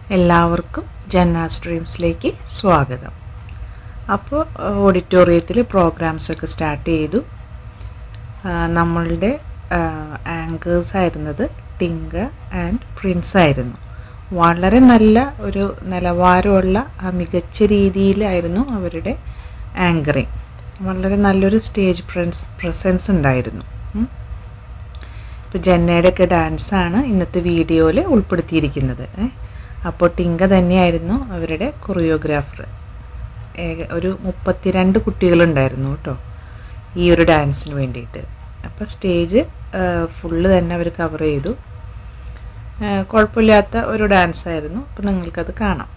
എല്ലാവർക്കും ജന്ന സ്ട്രീംസിലേക്ക് സ്വാഗതം അപ്പോൾ ഓഡിറ്റോറിയത്തിൽ പ്രോഗ്രാംസൊക്കെ സ്റ്റാർട്ട് ചെയ്തു ആ, നമ്മളുടെ ആങ്കേഴ്സ് ആയിരുന്നത് ടിങ്ക ആൻഡ് പ്രിൻസ് ആയിരുന്നു വളരെ നല്ല ഒരു നിലവാരമുള്ള ആ, മികച്ച രീതിയിലായിരുന്നു അവരുടെ ആങ്കറിങ് വളരെ നല്ലൊരു സ്റ്റേജ് പ്രൻസ് പ്രസൻസ് ഉണ്ടായിരുന്നു ഉം. ഇപ്പോൾ ജന്നയുടെ ഒക്കെ ഡാൻസാണ് ഇന്നത്തെ വീഡിയോയിൽ ഉൾപ്പെടുത്തിയിരിക്കുന്നത് ഏ. അപ്പോൾ ടിങ്ക തന്നെയായിരുന്നു അവരുടെ കൊറിയോഗ്രാഫർ ഏക ഒരു മുപ്പത്തിരണ്ട് കുട്ടികളുണ്ടായിരുന്നു കേട്ടോ ഈ ഒരു ഡാൻസിന് വേണ്ടിയിട്ട് അപ്പോൾ സ്റ്റേജ് ഫുള്ള് തന്നെ അവർ കവർ ചെയ്തു ആ, കുഴപ്പമില്ലാത്ത ഒരു ഡാൻസ് ആയിരുന്നു അപ്പോൾ നിങ്ങൾക്കത് കാണാം